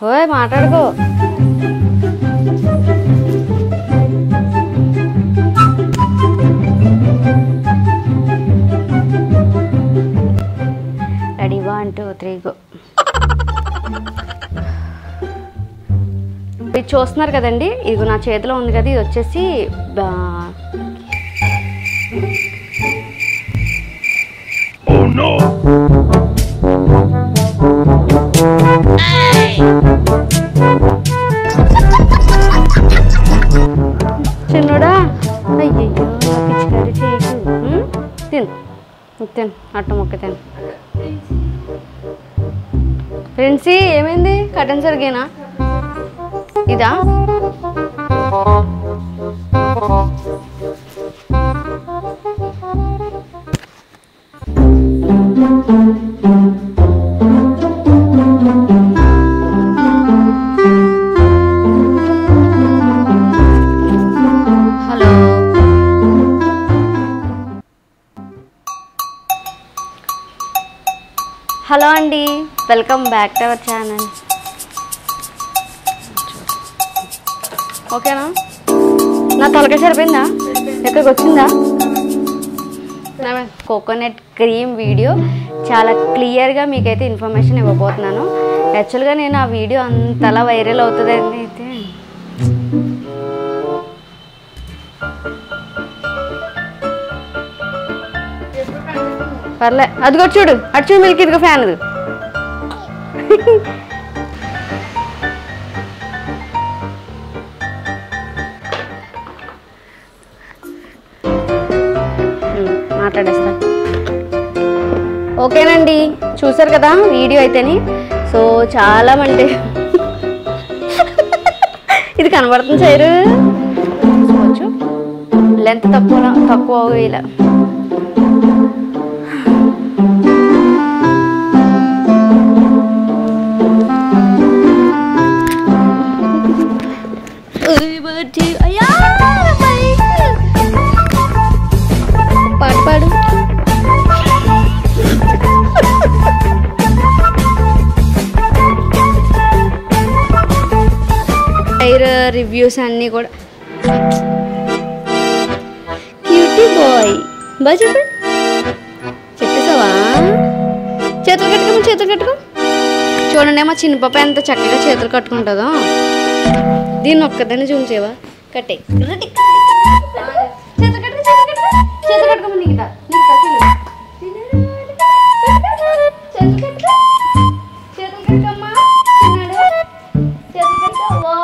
ఓయ్ మాట్లాడుకో ready one two three go ఇది చూస్తున్నారు కదండి ఇది నా చేతిలో ఉంది కదా ఇది వచ్చేసి బా- చిన్నోడా అయ్యయ్యో నా పిచ్చికారి చేయకు ఉమ్, తిను ఇది తిను అట్ట మొక్క తిను ఫ్రెండ్సీ ఏమైంది కటన్ సరిగేనా ఇదా హలో హలో అండి welcome back to our channel ఓకేనా నా తలకాయ సరిపోయిందా ఎక్కడికి వచ్చిందా కోకోనట్ క్రీమ్ వీడియో చాలా క్లియర్గా మీకైతే ఇన్ఫర్మేషన్ ఇవ్వబోతున్నాను యాక్చువల్గా నేను ఆ వీడియో అంతలా వైరల్ అవుతుందని అయితే పర్లే అదిగో చూడు అటు చూడు మిల్క్ ఇదిగో ఫ్యాన్ అది ఉమ్, మాట్లాడేస్తా ఓకేనండి చూసారు కదా వీడియో అయితేని సో చాలా మంది ఇది కనబడుతుంది సైరు చూసుకోవచ్చు లెంత్ తక్కువ తక్కువ ఇలా అయ్యా పాడు పాడు టైర్ రివ్యూస్ అన్నీ కూడా క్యూటీ బాయ్ బాయ్ చెప్పండి చెప్పేసావా చేతులు కట్టుకో చేతులు కట్టుకో చూడండి మా చిన్న పాప ఎంత చక్కగా చేతులు కట్టుకుంటుందో దీన్ని ఒక్కదాన్ని చూసేవా కట్టే చేతులు కట్టుకో చేతులు కట్టుకో చేతులు కట్టుకోమని నీకు దా. నీకు దా, చూడు. చేతులు కట్టుకో చేతులు కట్టుకోమ్మా చిన్నాడు చేతులు కట్టుకో వా.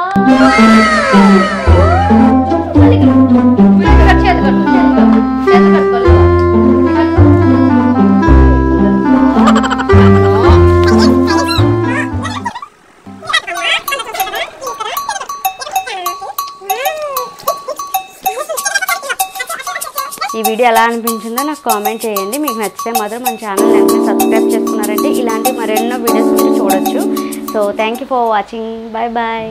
మళ్ళీ ఇక్కడ. ఇక్కడ కట్టు, చేతులు కట్టుకో, చేతులు కట్టుకో. చేతులు కట్టుకోలేదు. ఈ వీడియో ఎలా అనిపించిందో నాకు కామెంట్ చేయండి మీకు నచ్చితే మాత్రం మన ఛానల్ వెంటనే సబ్స్క్రైబ్ చేసుకున్నారంటే ఇలాంటి మరెన్నో వీడియోస్ మీరు చూడొచ్చు so thank you for watching bye bye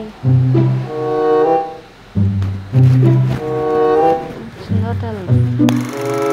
Sundar